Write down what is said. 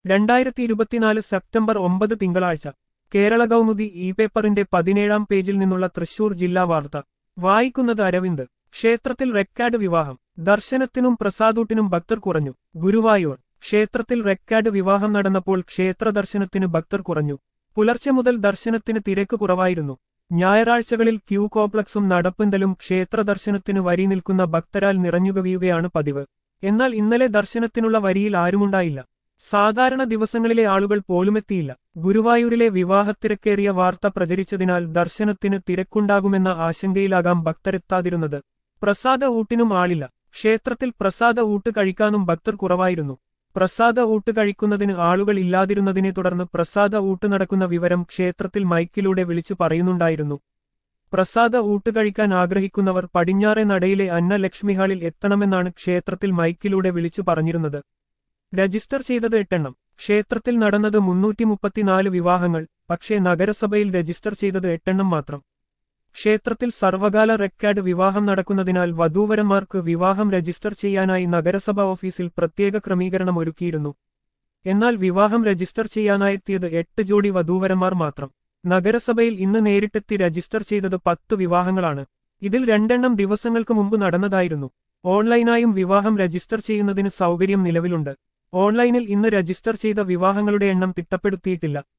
രണ്ടായിരത്തി ഇരുപത്തിനാല് സെപ്റ്റംബർ ഒമ്പത് തിങ്കളാഴ്ച കേരള കൗമുദി ഇ പേപ്പറിന്റെ പതിനേഴാം പേജിൽ നിന്നുള്ള തൃശൂർ ജില്ലാ വാർത്ത വായിക്കുന്നത് അരവിന്ദ് ക്ഷേത്രത്തിൽ റെക്കാർഡ് വിവാഹം ദർശനത്തിനും പ്രസാദൂട്ടിനും ഭക്തർ കുറഞ്ഞു ഗുരുവായൂർ ക്ഷേത്രത്തിൽ റെക്കാർഡ് വിവാഹം നടന്നപ്പോൾ ക്ഷേത്ര ദർശനത്തിന് ഭക്തർ കുറഞ്ഞു പുലർച്ചെ മുതൽ ദർശനത്തിന് തിരക്ക് കുറവായിരുന്നു ഞായറാഴ്ചകളിൽ ക്യൂ കോംപ്ലക്സും നടപ്പന്തലും ക്ഷേത്ര ദർശനത്തിന് വരി നിൽക്കുന്ന ഭക്തരാൽ നിറഞ്ഞുകവിയുകയാണ് പതിവ് എന്നാൽ ഇന്നലെ ദർശനത്തിനുള്ള വരിയിൽ ആരുമുണ്ടായില്ല സാധാരണ ദിവസങ്ങളിലെ ആളുകൾ പോലുമെത്തിയില്ല ഗുരുവായൂരിലെ വിവാഹത്തിരക്കേറിയ വാർത്ത പ്രചരിച്ചതിനാൽ ദർശനത്തിന് തിരക്കുണ്ടാകുമെന്ന ആശങ്കയിലാകാം ഭക്തരെത്താതിരുന്നത് പ്രസാദ ഊട്ടിനും ആളില്ല ക്ഷേത്രത്തിൽ പ്രസാദ ഊട്ട് കഴിക്കാനും ഭക്തർ കുറവായിരുന്നു പ്രസാദ ഊട്ട് കഴിക്കുന്നതിന് ആളുകൾ ഇല്ലാതിരുന്നതിനെ തുടർന്ന് പ്രസാദ ഊട്ട് നടക്കുന്ന വിവരം ക്ഷേത്രത്തിൽ മൈക്കിലൂടെ വിളിച്ചു പറയുന്നുണ്ടായിരുന്നു പ്രസാദ ഊട്ട് കഴിക്കാൻ ആഗ്രഹിക്കുന്നവർ പടിഞ്ഞാറെ നടയിലെ അന്നലക്ഷ്മി ഹാളിൽ എത്തണമെന്നാണ് ക്ഷേത്രത്തിൽ മൈക്കിലൂടെ വിളിച്ചു പറഞ്ഞിരുന്നത് രജിസ്റ്റർ ചെയ്തത് എട്ടെണ്ണം ക്ഷേത്രത്തിൽ നടന്നത് മുന്നൂറ്റി മുപ്പത്തിനാല് വിവാഹങ്ങൾ പക്ഷേ നഗരസഭയിൽ രജിസ്റ്റർ ചെയ്തത് എട്ടെണ്ണം മാത്രം ക്ഷേത്രത്തിൽ സർവകാല റെക്കാർഡ് വിവാഹം നടക്കുന്നതിനാൽ വധൂവരന്മാർക്ക് വിവാഹം രജിസ്റ്റർ ചെയ്യാനായി നഗരസഭ ഓഫീസിൽ പ്രത്യേക ക്രമീകരണം ഒരുക്കിയിരുന്നു എന്നാൽ വിവാഹം രജിസ്റ്റർ ചെയ്യാനായെത്തിയത് എട്ട് ജോഡി വധൂവരന്മാർ മാത്രം നഗരസഭയിൽ ഇന്ന് നേരിട്ടെത്തി രജിസ്റ്റർ ചെയ്തത് പത്ത് വിവാഹങ്ങളാണ് ഇതിൽ രണ്ടെണ്ണം ദിവസങ്ങൾക്ക് മുമ്പ് നടന്നതായിരുന്നു ഓൺലൈനായും വിവാഹം രജിസ്റ്റർ ചെയ്യുന്നതിന് സൗകര്യം നിലവിലുണ്ട് ഓൺലൈനിൽ ഇന്ന് രജിസ്റ്റർ ചെയ്ത വിവാഹങ്ങളുടെ എണ്ണം തിട്ടപ്പെടുത്തിയിട്ടില്ല